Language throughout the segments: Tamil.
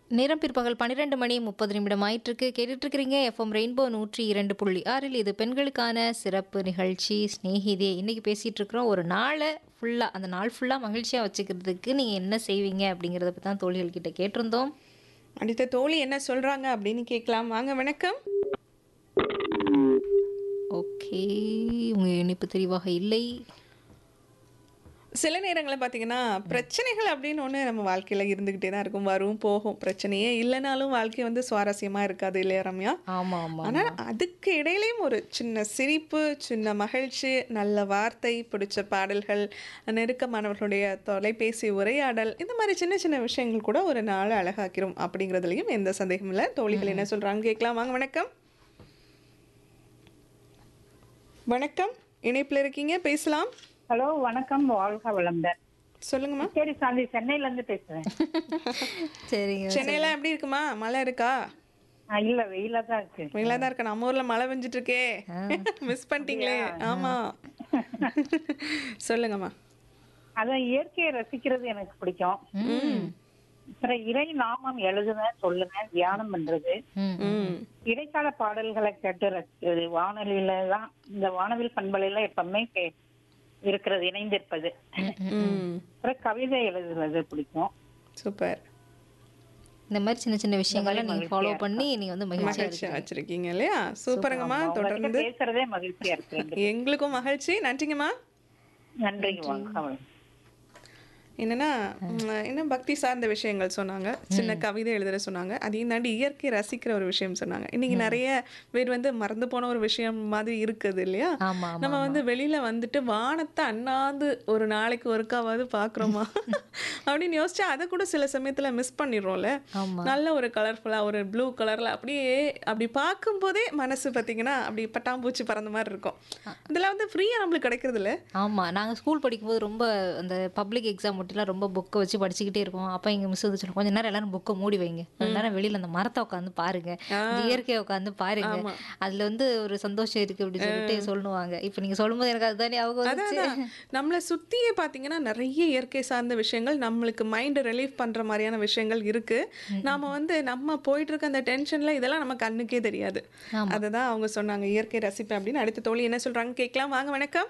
நேரம் பிற்பகல் பன்னிரெண்டு மணி முப்பது நிமிடம் ஆயிட்டிருக்கு கேட்டுட்டு இருக்கிறீங்க எஃப்எம் ரெயின்போ நூற்றி இரண்டு புள்ளி ஆறில் இது பெண்களுக்கான சிறப்பு நிகழ்ச்சி ஸ்நேகிதே இன்னைக்கு பேசிட்டு இருக்கிறோம் ஒரு நாளை ஃபுல்லாக அந்த நாள் ஃபுல்லாக மகிழ்ச்சியாக வச்சுக்கிறதுக்கு நீங்கள் என்ன செய்வீங்க அப்படிங்கிறத பற்றி தான் தோழிகள் கிட்ட கேட்டிருந்தோம் அடுத்த தோழி என்ன சொல்றாங்க அப்படின்னு கேட்கலாம் வாங்க வணக்கம் ஓகே உங்கள் இனிப்பு தெளிவாக இல்லை சில நேரங்களில் பார்த்தீங்கன்னா பிரச்சனைகள் அப்படின்னு ஒன்று நம்ம வாழ்க்கையில் இருந்துக்கிட்டே தான் இருக்கும் வரும் போகும் பிரச்சனையே இல்லைனாலும் வாழ்க்கை வந்து சுவாரஸ்யமாக இருக்காது இல்லையா ரம்யா ஆமாம் ஆமாம் ஆனால் அதுக்கு இடையிலையும் ஒரு சின்ன சிரிப்பு சின்ன மகிழ்ச்சி நல்ல வார்த்தை பிடிச்ச பாடல்கள் நெருக்கமானவர்களுடைய தொலைபேசி உரையாடல் இந்த மாதிரி சின்ன சின்ன விஷயங்கள் கூட ஒரு நாளை அழகாக்கிறோம் அப்படிங்கிறதுலையும் எந்த சந்தேகமும் இல்லை தோழிகள் என்ன சொல்கிறாங்க கேட்கலாம் வாங்க வணக்கம் வணக்கம் இணைப்பில் இருக்கீங்க பேசலாம் ஹலோ வணக்கம் வாழ்க வளமுடன் சொல்லுங்கம்மா சரி சாந்தி சென்னையில இருந்து பேசுறேன் சரிங்க சென்னையில எப்படி இருக்குமா மழை இருக்கா ஆ, இல்ல வெயிலா தான் இருக்கு வெயிலா தான் இருக்கு நம்ம ஊர்ல மழை பெஞ்சிட்டு இருக்கே மிஸ் பண்ணிட்டீங்களே ஆமா சொல்லுங்கம்மா அதான் இயற்கையை ரசிக்கிறது எனக்கு பிடிக்கும் ம் அப்புறம் இறை நாமம் எழுதுவேன் சொல்லுவேன் தியானம் பண்றது ம் ம் இடைக்கால பாடல்களை கேட்டு ரசிக்கிறது வானொலியில தான் இந்த வானவில் பண்பலையில எப்பவுமே கே- இருக்கிறது இணைந்திருப்பது ம் அப்புறம் கவிதை எழுதுறது பிடிக்கும் சூப்பர் இந்த மாதிரி சின்ன சின்ன விஷயங்கள்லாம் நீங்கள் ஃபாலோ பண்ணி நீங்கள் வந்து மகிழ்ச்சியாக மகிழ்ச்சியா வச்சிருக்கீங்க இல்லையா சூப்பருங்கம்மா உங்ககிட்ட தொடர்ந்து பேசுறதே மகிழ்ச்சியா இருக்கு எங்களுக்கும் மகிழ்ச்சி நன்றிங்கம்மா நன்றி வாழ்க வளம் என்னன்னா ம், இன்னும் பக்தி சார்ந்த விஷயங்கள் சொன்னாங்க சின்ன கவிதை எழுதுற சொன்னாங்க அதையும் தாண்டி இயற்கை ரசிக்கிற ஒரு விஷயம் சொன்னாங்க இன்னைக்கு நிறைய பேர் வந்து மறந்து போன ஒரு விஷயம் மாதிரி இருக்குது இல்லையா ஆமாம் ஆமாம் நம்ம வந்து வெளியில வந்துட்டு வானத்தை அண்ணாந்து ஒரு நாளைக்கு ஒருக்காவது பாக்குறோமா அப்படின்னு யோசிச்சா அதை கூட சில சமயத்துல மிஸ் பண்ணிடுறோம்ல ஆமாம் நல்ல ஒரு கலர்ஃபுல்லா ஒரு ப்ளூ கலர்ல அப்படியே அப்படி பார்க்கும்போதே மனசு பார்த்தீங்கன்னா அப்படி பட்டாம்பூச்சி பறந்த மாதிரி இருக்கும் இதெல்லாம் வந்து ஃப்ரீயா நம்மளுக்கு கிடைக்கிறது இல்ல ஆமாம் நாங்கள் ஸ்கூல் படிக்கும்போது ரொம்ப அந்த பப்ளிக் எக்ஸாம் மட்டும்லாம் ரொம்ப புக்கை வச்சு படிச்சுக்கிட்டே இருப்போம் அப்போ எங்கள் மிஸ் வந்து சொல்லுவோம் கொஞ்ச நேரம் எல்லாரும் புக்கை மூடி வைங்க கொஞ்ச நேரம் வெளியில் அந்த மரத்தை உட்காந்து பாருங்க இந்த இயற்கையை உட்காந்து பாருங்க அதில் வந்து ஒரு சந்தோஷம் இருக்கு அப்படின்னு சொல்லிட்டு சொல்லுவாங்க இப்போ நீங்கள் சொல்லும்போது எனக்கு அதுதானே அவங்க அதான் வந்துச்சு அதான். நம்மளை சுத்தியே பாத்தீங்கன்னா நிறைய இயற்கை சார்ந்த விஷயங்கள் நம்மளுக்கு மைண்ட் ரிலீஃப் பண்ற மாதிரியான விஷயங்கள் இருக்கு நாம வந்து நம்ம போயிட்டு இருக்க அந்த டென்ஷன்ல இதெல்லாம் நம்ம கண்ணுக்கே தெரியாது அதுதான் அவங்க சொன்னாங்க இயற்கை ரசிப்பேன் அப்படின்னு அடுத்த தோழி என்ன சொல்றாங்க கேட்கலாம் வாங்க வணக்கம்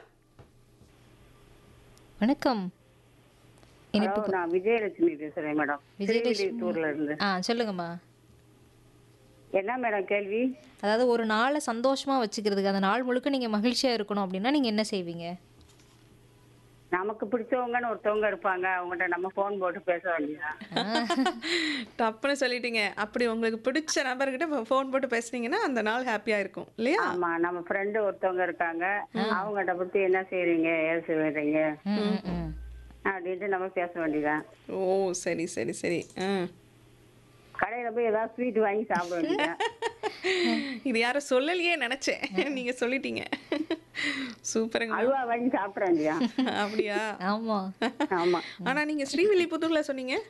வணக்கம் ஹலோ நான் விஜயலட்சுமி பேசுறேன் மேடம் விஜயலட்சுமி. திருவிழித்தூர்ல இருந்து ஆ சொல்லுங்கம்மா என்ன மேடம் கேள்வி அதாவது ஒரு நாளை சந்தோஷமா வச்சுக்கிறதுக்கு அந்த நாள் முழுக்க நீங்கள் மகிழ்ச்சியாக இருக்கணும் அப்படின்னா நீங்கள் என்ன செய்வீங்க நமக்கு பிடிச்சவங்கன்னு ஒருத்தவங்க இருப்பாங்க அவங்ககிட்ட நம்ம ஃபோன் போட்டு பேச வேண்டியதான் தப்புன்னு சொல்லிட்டீங்க அப்படி உங்களுக்கு பிடிச்ச நபர்கிட்ட ஃபோன் போட்டு பேசுனீங்கன்னா அந்த நாள் ஹாப்பியா இருக்கும் இல்லையா ஆமா நம்ம ஃப்ரெண்டு ஒருத்தவங்க இருக்காங்க அவங்ககிட்ட பத்தி என்ன செய்றீங்க ஏது செய்றீங்க ம், ம், ம். அப்படின்ட்டு நம்ம பேச வேண்டியதான் ஓ சரி சரி சரி ஆ கடையில போய் ஏதாவது ஸ்வீட் வாங்கி சாப்பிட வேண்டியதான் இது யாரும் சொல்லலையே நினைச்சேன் நீங்க சொல்லிட்டீங்க சூப்பருங்க அல்வா வாங்கி சாப்பிட வேண்டியதான் அப்படியா ஆமா ஆமா ஆனா நீங்க ஸ்ரீவில்லிபுத்தூர்ல சொன்னீங்க